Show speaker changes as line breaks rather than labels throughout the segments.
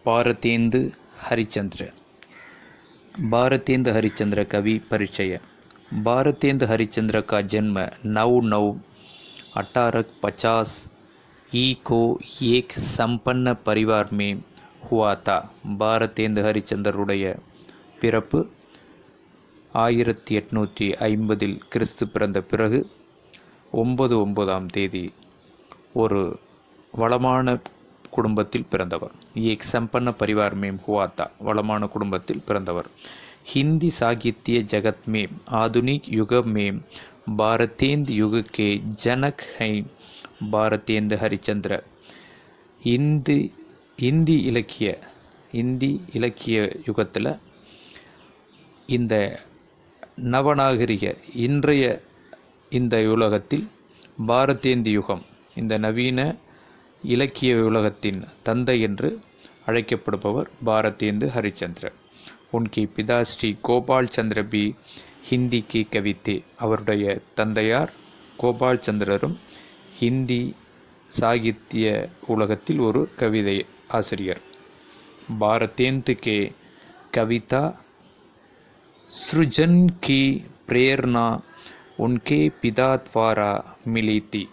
ಭಾರತೇಂದು ಹರಿಶ್ಚಂದ್ರ भारतेंद्र हरिश्चंद्र कवि परिचय भारतेंद्र हरिश्चंद्र का जन्म नौ नौ अठारह पचास ई को एक संपन्न परिवार में हुआ था பாரதேந்து ஹரிச்சந்தருடைய பிறப்பு ஆயிரத்தி எட்நூற்றி ஐம்பதில் கிறிஸ்து பிறந்த பிறகு ஒன்பது ஒன்பதாம் தேதி ஒரு வளமான குடும்பத்தில் பிறந்தவர் ஏக் சம்பன்ன பரிவார் மேம் ஹுவாத்தா வளமான குடும்பத்தில் பிறந்தவர் हिंदी साहित्य जगत में आधुनिक युग में भारतेंद्र युग के जनक हैं भारतेंद्र हरिचंद्र இந்தி இந்தி இலக்கிய இந்தி இலக்கிய யுகத்தில் இந்த நவநாகரிக இன்றைய இந்த உலகத்தில் பாரதேந்தி யுகம் இந்த நவீன இலக்கிய உலகத்தின் தந்தை என்று அழைக்கப்படுபவர் பாரதேந்து ஹரிச்சந்திர உன்கி பிதா ஸ்ரீ கோபால் சந்திர பி ஹிந்திக்கு கவித்தே அவருடைய தந்தையார் கோபால் சந்திரரும் ஹிந்தி சாகித்ய உலகத்தில் ஒரு கவிதை ஆசிரியர் பாரதேந்து கே கவிதா सृजन की प्रेरणा उनके पिता द्वारा मिली थी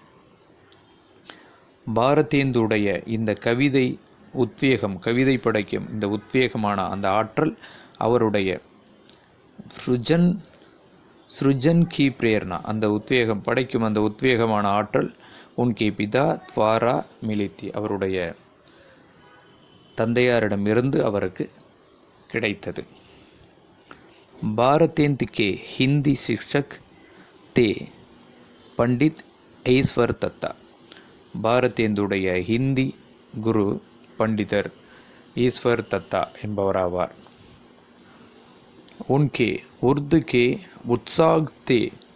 பாரதேந்துடைய இந்த கவிதை உத்வேகம் கவிதை படைக்கும் இந்த உத்வேகமான அந்த ஆற்றல் அவருடைய ஸ்ருஜன் ஸ்ருஜன் கி பிரேரணா அந்த உத்வேகம் படைக்கும் அந்த உத்வேகமான ஆற்றல் உன்கே பிதா துவாரா மிலித்தி அவருடைய தந்தையாரிடமிருந்து அவருக்கு கிடைத்தது भारतेंद्र के हिंदी शिक्षक थे पंडित ஈஸ்வர் தத்தா பாரதேந்துடைய ஹிந்தி குரு பண்டிதர் ஈஸ்வர் தத்தா என்பவராவார் உன்கே உர்து கே உற்சாக் தே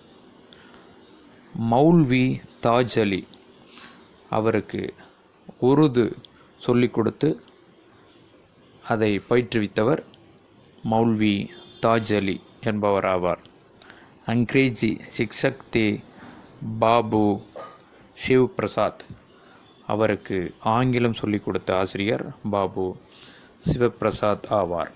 மௌல்வி தாஜ் அலி அவருக்கு உருது சொல்லிக் கொடுத்து அதை பயிற்றுவித்தவர் மௌல்வி தாஜ் அலி என்பவராவார் அங்கிரேஜி சிக்ஷக் தே பாபு ஷிவ் பிரசாத் அவருக்கு ஆங்கிலம் சொல்லிக் கொடுத்த ஆசிரியர் பாபு சிவபிரசாத் ஆவார்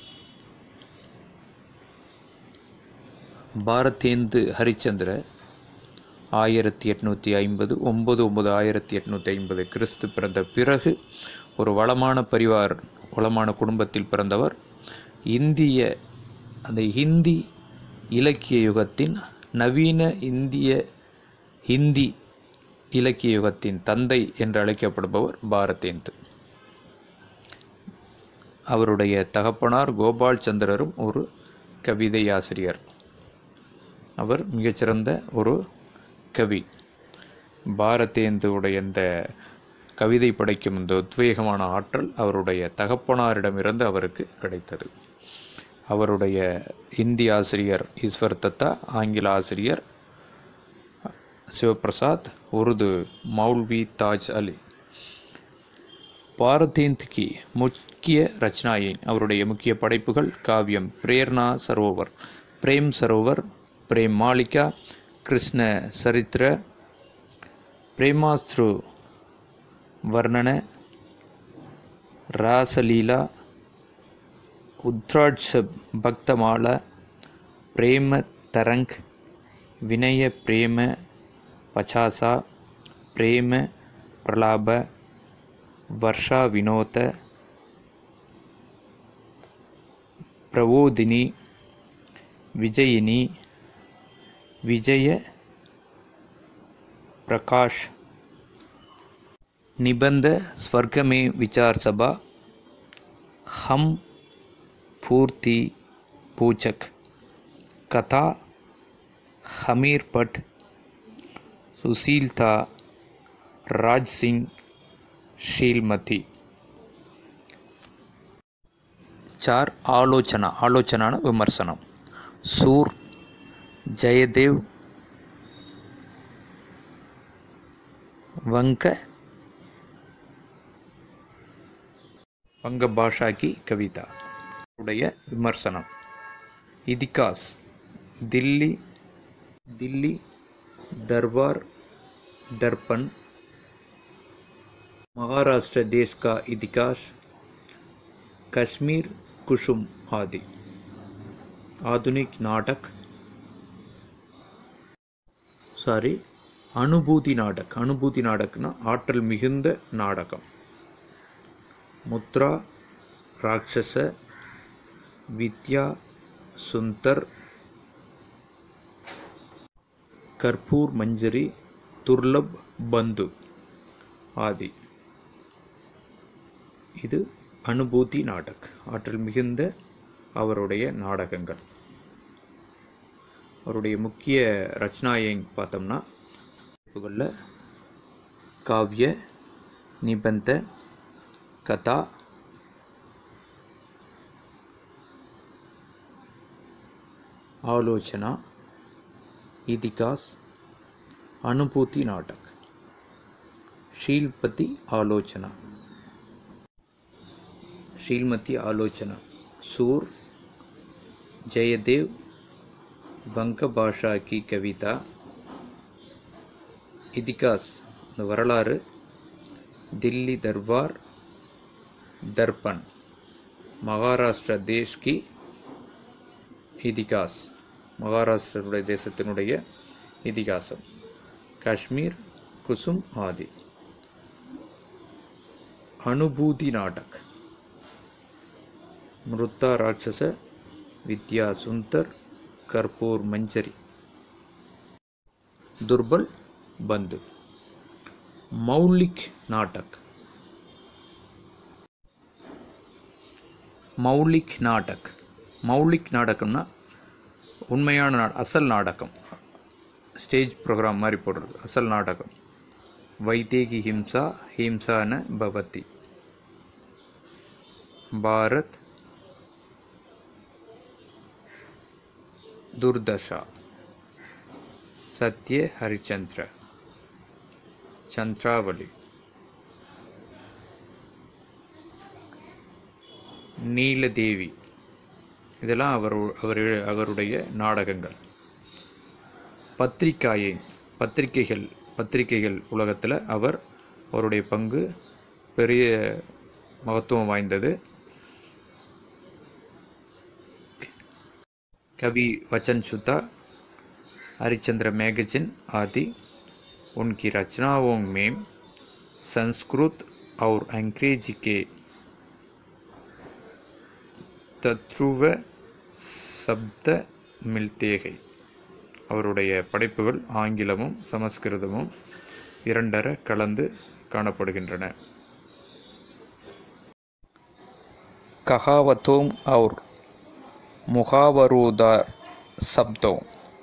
பாரதேந்து ஹரிச்சந்திர ஆயிரத்தி எட்நூற்றி ஐம்பது ஒம்பது ஒம்பது ஆயிரத்தி எட்நூற்றி ஐம்பது கிறிஸ்து பிறந்த பிறகு ஒரு வளமான பரிவார் வளமான குடும்பத்தில் பிறந்தவர் இந்திய அந்த ஹிந்தி இலக்கிய யுகத்தின் நவீன இந்திய ஹிந்தி இலக்கிய யுகத்தின் தந்தை என்று அழைக்கப்படுபவர் பாரதேந்து அவருடைய தகப்பனார் கோபால் சந்திரரும் ஒரு கவிதை ஆசிரியர் அவர் மிகச்சிறந்த ஒரு கவி பாரதேந்துடைய இந்த கவிதை படைக்கும் இந்த உத்வேகமான ஆற்றல் அவருடைய தகப்பனாரிடமிருந்து அவருக்கு கிடைத்தது அவருடைய இந்தி ஆசிரியர் ஈஸ்வர் தத்தா ஆங்கில ஆசிரியர் சிவபிரசாத் உருது மௌல்வி தாஜ் அலி பாரதேந்த் கி முக்கிய ரச்சனாயை அவருடைய முக்கிய படைப்புகள் காவியம் பிரேர்னா சரோவர் பிரேம் சரோவர் பிரேம் மாளிகா கிருஷ்ண சரித்திர பிரேமாஸ்ரு வர்ணன ராசலீலா உத்ராட்ச பக்தமால பிரேம தரங் வினய பிரேம பச்சாசா பிரேம பிரலாப வர்ஷா வினோத பிரபோதினி விஜயினி விஜய பிரகாஷ் निबंध स्वर्ग में विचार सभा हम पूर्ति पूचक कथा हमीर पट सुशीलता राज सिंह शीलमती चार आलोचना आलोचना विमर्शनम सूर जयदेव वंक வங்க பாஷா கி கவிதா உடைய விமர்சனம் இதிகாஸ் தில்லி தில்லி दरबार दर्पण महाराष्ट्र देश का इतिहास कश्मीर कुसुम आदि आधुनिक नाटक சாரி அனுபூதி நாடக் அனுபூதி நாடக்னா ஆற்றல் மிகுந்த நாடகம் முத்ரா ராட்சச வித்யா சுந்தர் கற்பூர் மஞ்சரி துர்லப் பந்து ஆதி இது அனுபூதி நாடக் ஆற்றல் மிகுந்த அவருடைய நாடகங்கள் அவருடைய முக்கிய ரச்சனாயங் பார்த்தோம்னா குறிப்புகளில் காவிய நிபந்த கதா ఆలోచన ఇతికాస్ అనుభూతి నాటక్ శ్రీల్పతి ఆలోచన శ్రీల్మతి ఆలోచన సూర్ జయదేవ్ வங்க பாஷா கி கவிதா இதிகாஸ் இந்த வரலாறு தில்லி தர்பார் தர்பன் மகாராஷ்டிரா தேஷ் கி இதிகாஸ் மகாராஷ்டிரனுடைய தேசத்தினுடைய இதிகாசம் காஷ்மீர் குசும் ஆதி அனுபூதி நாடக் மிருத்தா ராட்சச வித்யா சுந்தர் கற்பூர் மஞ்சரி துர்பல் பந்து மௌலிக் நாடக் மௌலிக் நாடக் மௌலிக் நாடகம்னா உண்மையான நா அசல் நாடகம் ஸ்டேஜ் ப்ரோக்ராம் மாதிரி போடுறது அசல் நாடகம் வைதேகி ஹிம்சா ஹிம்சான பவதி பாரத் दुर्दशा सत्य हरिचंद्र சந்திராவளி நீலதேவி இதெல்லாம் அவர் அவர் அவருடைய நாடகங்கள் பத்திரிகாயை பத்திரிகைகள் பத்திரிகைகள் உலகத்தில் அவர் அவருடைய பங்கு பெரிய மகத்துவம் வாய்ந்தது कवि वचन सुता हरिचंद्र मैगजीन आदि उनकी रचनाओं में संस्कृत और अंग्रेजी के தத்ருவ சப்த மில்தேகை அவருடைய படைப்புகள் ஆங்கிலமும் சமஸ்கிருதமும் இரண்டர கலந்து காணப்படுகின்றன கஹாவத்தோம் और मुहावरोदार शब्दों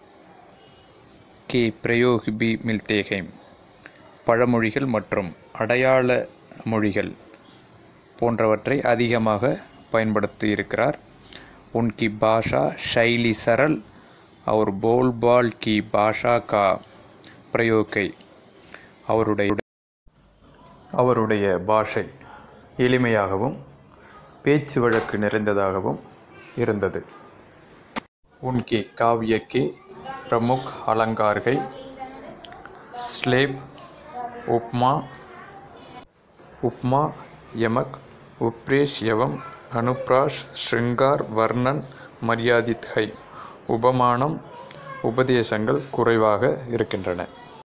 के प्रयोग भी मिलते हैं பழமொழிகள் மற்றும் அடையாள மொழிகள் போன்றவற்றை அதிகமாக பயன்படுத்தி இருக்கிறார் உன்கி பாஷா ஷைலி சரல் और बोलबाल की பாஷா கா பிரயோகை அவருடைய அவருடைய பாஷை எளிமையாகவும் பேச்சு வழக்கு நிறைந்ததாகவும் இருந்தது उनके काव्य के प्रमुख अलंकार है स्लेब उपमा उपमा यमक उप्रेश एवं अनुप्राश श्रृंगार वर्णन மரியாதித் ஹை உபமானம் உபதேசங்கள் குறைவாக இருக்கின்றன